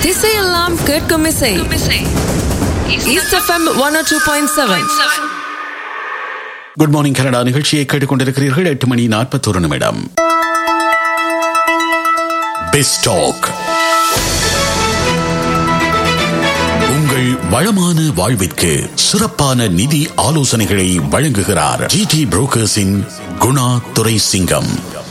திசையெல்லாம் கேட்கும் இசை East FM one two point seven good morning Canada நிகழ்ச்சியை கேட்டுக்கொண்டிருக்கிறீர்கள் எட்டு மணி நாற்பத்தொரு நிமிடம் பெஸ்டாக் உங்கள் வளமான வாழ்விற்கு சிறப்பான நிதி ஆலோசனைகளை வழங்குகிறார் ஜிடி புரோக்கர்ஸின் குணா துரை சிங்கம்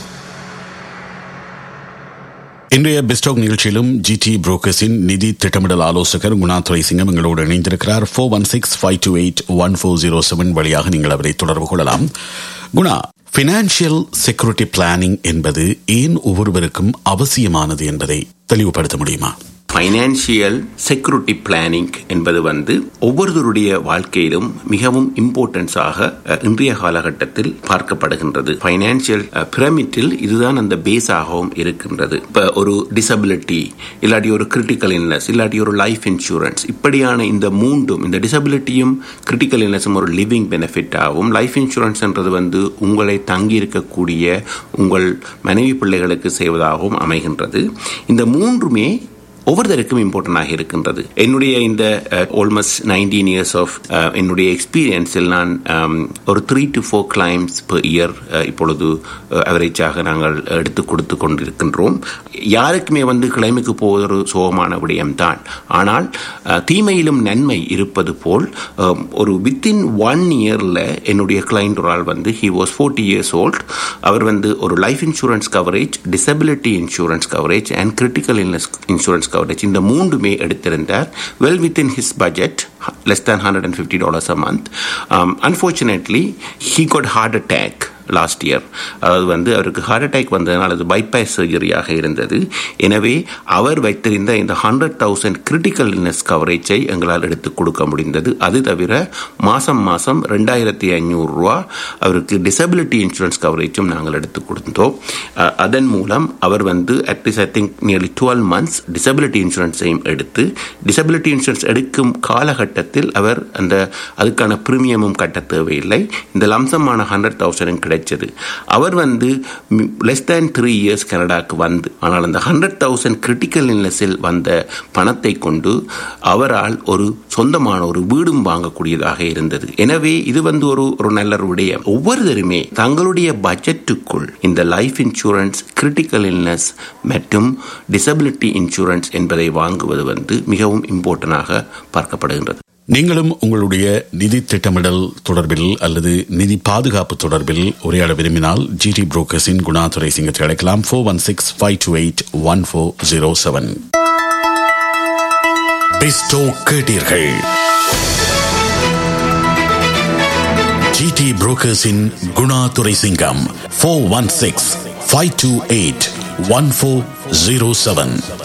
இன்றைய பெஸ்டாக் நிகழ்ச்சியிலும் ஜிடி புரோக்கர்ஸின் நிதி திட்டமிடல் ஆலோசகர் குணாதுரை சிங்கம் எங்களோடு இணைந்திருக்கிறார் four one six five two eight one four zero seven வழியாக நீங்கள் அவரை தொடர்பு கொள்ளலாம் குணா பினான்சியல் செக்யூரிட்டி பிளானிங் என்பது ஏன் ஒவ்வொருவருக்கும் அவசியமானது என்பதை தெளிவுபடுத்த முடியுமா ஃபைனான்சியல் செக்யூரிட்டி பிளானிங் என்பது வந்து ஒவ்வொருவருடைய வாழ்க்கையிலும் மிகவும் இம்பார்ட்டன்ஸாக இன்றைய காலகட்டத்தில் பார்க்கப்படுகின்றது ஃபைனான்சியல் பிரமிட்டில் இதுதான் அந்த பேஸாகவும் இருக்கின்றது இப்போ ஒரு டிசபிலிட்டி இல்லாட்டி ஒரு கிரிட்டிக்கல் இல்னஸ் இல்லாட்டி ஒரு லைஃப் இன்சூரன்ஸ் இப்படியான இந்த மூன்றும் இந்த டிசபிலிட்டியும் கிரிட்டிக்கல் இல்னஸும் ஒரு லிவிங் பெனிஃபிட்டாகவும் லைஃப் இன்சூரன்ஸ்ன்றது வந்து உங்களை தங்கி இருக்கக்கூடிய உங்கள் மனைவி பிள்ளைகளுக்கு செய்வதாகவும் அமைகின்றது இந்த மூன்றுமே ஒவ்வொருத்தருக்கும் இம்பார்ட்டண்டாக இருக்கின்றது என்னுடைய இந்த ஆல்மோஸ்ட் நைன்டீன் இயர்ஸ் ஆஃப் என்னுடைய எக்ஸ்பீரியன்ஸில் நான் ஒரு three to four claims per year இப்பொழுது அவரேஜாக நாங்கள் எடுத்து கொடுத்து கொண்டிருக்கின்றோம் யாருக்குமே வந்து கிளைமுக்கு போவது ஒரு சோகமான விடயம்தான் ஆனால் தீமையிலும் நன்மை இருப்பது போல் ஒரு வித்தின் ஒன் இயரில் என்னுடைய கிளைண்ட் ஒரு ஆள் வந்து he was forty years old அவர் வந்து ஒரு life insurance coverage disability insurance coverage and critical illness insurance coverage இந்த மூன்றுமே எடுத்திருந்தார் well within his budget less than hundred and fifty dollars a month unfortunately he got heart attack last year அதாவது வந்து அவருக்கு heart attack வந்ததுனால் அது bypass சர்ஜரியாக இருந்தது எனவே அவர் வைத்திருந்த இந்த ஹண்ட்ரட் தௌசண்ட் கிரிட்டிக்கல் இல்னஸ் கவரேஜை எங்களால் எடுத்து கொடுக்க முடிந்தது அது தவிர மாதம் மாதம் ரெண்டாயிரத்தி ஐநூறுரூவா அவருக்கு டிசபிலிட்டி இன்சூரன்ஸ் கவரேஜும் நாங்கள் எடுத்து கொடுத்தோம் அதன் மூலம் அவர் வந்து at least I think nearly twelve months disability இன்சூரன்ஸையும் எடுத்து டிசபிலிட்டி இன்சூரன்ஸ் எடுக்கும் காலகட்டத்தில் அவர் அந்த அதுக்கான பிரீமியமும் கட்ட தேவையில்லை இந்த லம்சமான ஹண்ட்ரட் தௌசண்ட் கிடைச்சது அவர் வந்து லெஸ் தேன் த்ரீ இயர்ஸ் கனடாக்கு வந்து ஆனால் அந்த ஹண்ட்ரட் தௌசண்ட் கிரிட்டிக்கல் இல்னஸில் வந்த பணத்தை கொண்டு அவரால் ஒரு சொந்தமான ஒரு வீடும் வாங்கக்கூடியதாக இருந்தது எனவே இது வந்து ஒரு ஒரு நல்ல விடயம் ஒவ்வொருத்தருமே தங்களுடைய பட்ஜெட்டுக்குள் இந்த லைஃப் இன்சூரன்ஸ் கிரிட்டிக்கல் இல்னஸ் மற்றும் டிசபிலிட்டி இன்சூரன்ஸ் என்பதை வாங்குவது வந்து மிகவும் இம்பார்ட்டனாக பார்க்கப்படுகின்றது நீங்களும் உங்களுடைய நிதி திட்டமிடல் தொடர்பில் அல்லது நிதி பாதுகாப்பு தொடர்பில் உரையாட விரும்பினால் ஜிடி புரோக்கர்ஸின் குணாதுரை சிங்கத்தை அழைக்கலாம் four one six five two eight one four zero seven பெஸ்டோ கேட்டீர்கள் ஜிடி புரோக்கர்ஸின் Gunadurai Singam four one six five two eight one four zero seven